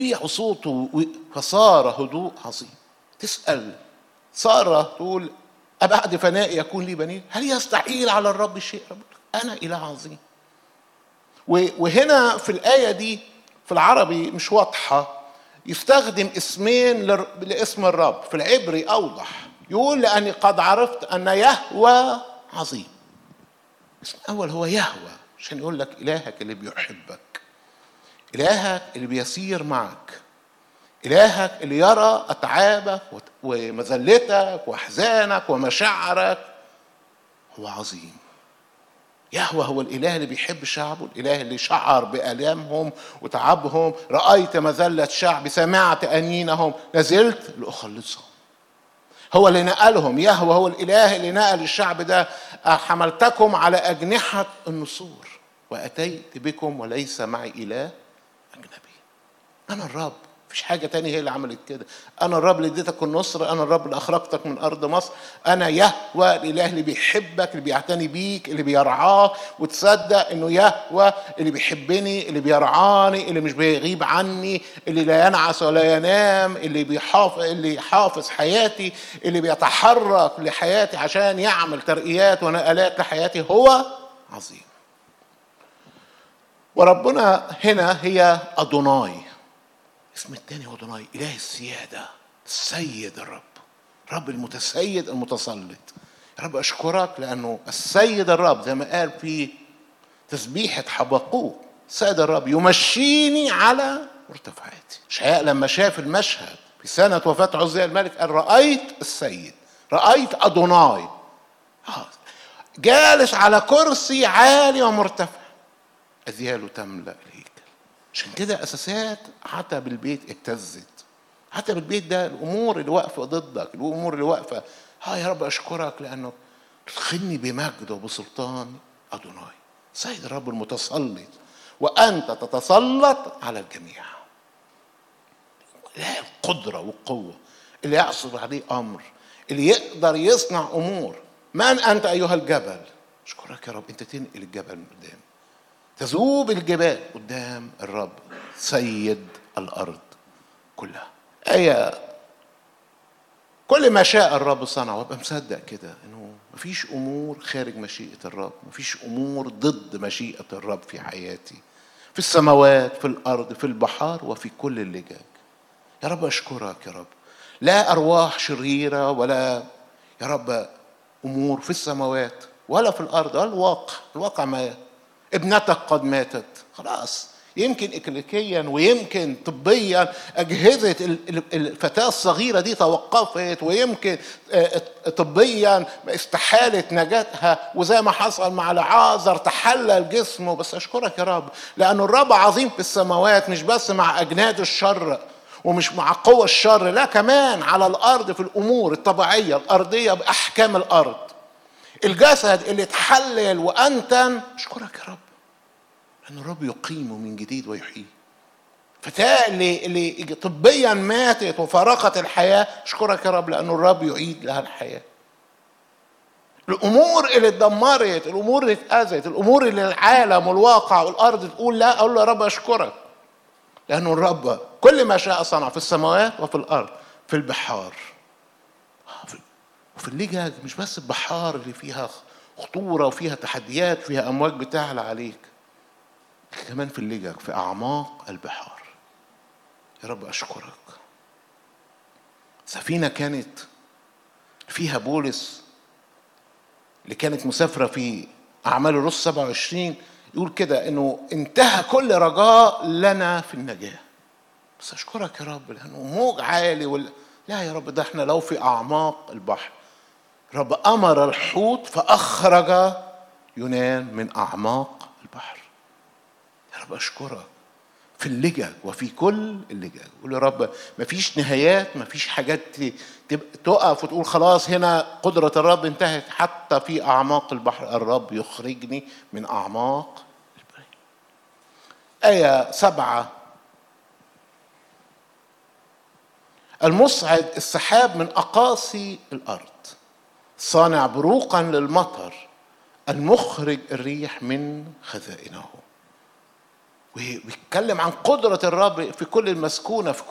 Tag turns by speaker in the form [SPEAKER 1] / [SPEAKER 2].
[SPEAKER 1] يسمع صوته فصار هدوء عظيم تسأل سارة تقول أبعد فنائي يكون لي بنين هل يستحيل على الرب شيء أنا إله عظيم وهنا في الآية دي في العربي مش واضحة يستخدم اسمين لاسم الرب في العبري أوضح يقول لأني قد عرفت أن يهوى عظيم اسم الأول هو يهوى عشان يقول لك إلهك اللي بيحبك إلهك اللي بيسير معك إلهك اللي يرى أتعابك ومذلتك وأحزانك ومشاعرك هو عظيم يهوى هو الإله اللي بيحب شعبه الإله اللي شعر بآلامهم وتعبهم رأيت مذلة شعبي سمعت أنينهم نزلت لأخلصهم هو اللي نقلهم يهوى هو الإله اللي نقل الشعب ده حملتكم على أجنحة النسور وأتيت بكم وليس معي إله أجنبي أنا الرب مفيش حاجة تانية هي اللي عملت كده أنا الرب اللي اديتك النصر أنا الرب اللي أخرجتك من أرض مصر أنا يهوى الإله اللي بيحبك اللي بيعتني بيك اللي بيرعاك وتصدق إنه يهوى اللي بيحبني اللي بيرعاني اللي مش بيغيب عني اللي لا ينعس ولا ينام اللي بيحافظ اللي يحافظ حياتي اللي بيتحرك لحياتي عشان يعمل ترقيات ونقلات لحياتي هو عظيم وربنا هنا هي أدوناي اسم الثاني هو أدوناي إله السيادة السيد الرب رب المتسيد المتسلط يا رب أشكرك لأنه السيد الرب زي ما قال في تسبيحة حبقوق سيد الرب يمشيني على مرتفعاتي شعياء لما شاف المشهد في سنة وفاة عزية الملك قال رأيت السيد رأيت أدوناي جالس على كرسي عالي ومرتفع أذياله تملأ الهيكل عشان كده أساسات عتب البيت اهتزت عتب البيت ده الأمور اللي واقفة ضدك الأمور اللي واقفة ها يا رب أشكرك لأنه تدخلني بمجد وبسلطان أدوناي سيد الرب المتسلط وأنت تتسلط على الجميع لا القدرة والقوة اللي يعصر عليه أمر اللي يقدر يصنع أمور من أنت أيها الجبل أشكرك يا رب أنت تنقل الجبل من قدام تذوب الجبال قدام الرب سيد الارض كلها ايه كل ما شاء الرب صنع وابقى مصدق كده انه مفيش امور خارج مشيئه الرب مفيش امور ضد مشيئه الرب في حياتي في السماوات في الارض في البحار وفي كل اللجاج يا رب اشكرك يا رب لا ارواح شريره ولا يا رب امور في السماوات ولا في الارض ولا الواقع الواقع ما ابنتك قد ماتت خلاص يمكن اكليكيا ويمكن طبيا اجهزه الفتاه الصغيره دي توقفت ويمكن طبيا استحالت نجاتها وزي ما حصل مع العازر تحلل جسمه بس اشكرك يا رب لان الرب عظيم في السماوات مش بس مع اجناد الشر ومش مع قوى الشر لا كمان على الارض في الامور الطبيعيه الارضيه باحكام الارض الجسد اللي اتحلل وانتن اشكرك يا رب لان الرب يقيمه من جديد ويحييه فتاة اللي اللي طبيا ماتت وفارقت الحياه اشكرك يا رب لان الرب يعيد لها الحياه الامور اللي اتدمرت الامور اللي اتاذت الامور اللي العالم والواقع والارض تقول لا اقول له يا رب اشكرك لانه الرب كل ما شاء صنع في السماوات وفي الارض في البحار وفي اللجج مش بس البحار اللي فيها خطوره وفيها تحديات وفيها امواج بتعلى عليك كمان في اللجج في اعماق البحار يا رب اشكرك سفينه كانت فيها بولس اللي كانت مسافره في اعمال الرسل 27 يقول كده انه انتهى كل رجاء لنا في النجاه بس اشكرك يا رب لانه موج عالي وال... لا يا رب ده احنا لو في اعماق البحر رب امر الحوت فاخرج يونان من اعماق البحر يا رب اشكرك في اللجج وفي كل اللجج قول يا رب مفيش نهايات مفيش حاجات تقف وتقول خلاص هنا قدرة الرب انتهت حتى في أعماق البحر الرب يخرجني من أعماق البحر آية سبعة المصعد السحاب من أقاصي الأرض صانع بروقا للمطر المخرج الريح من خزائنه وبيتكلم عن قدرة الرب في كل المسكونة في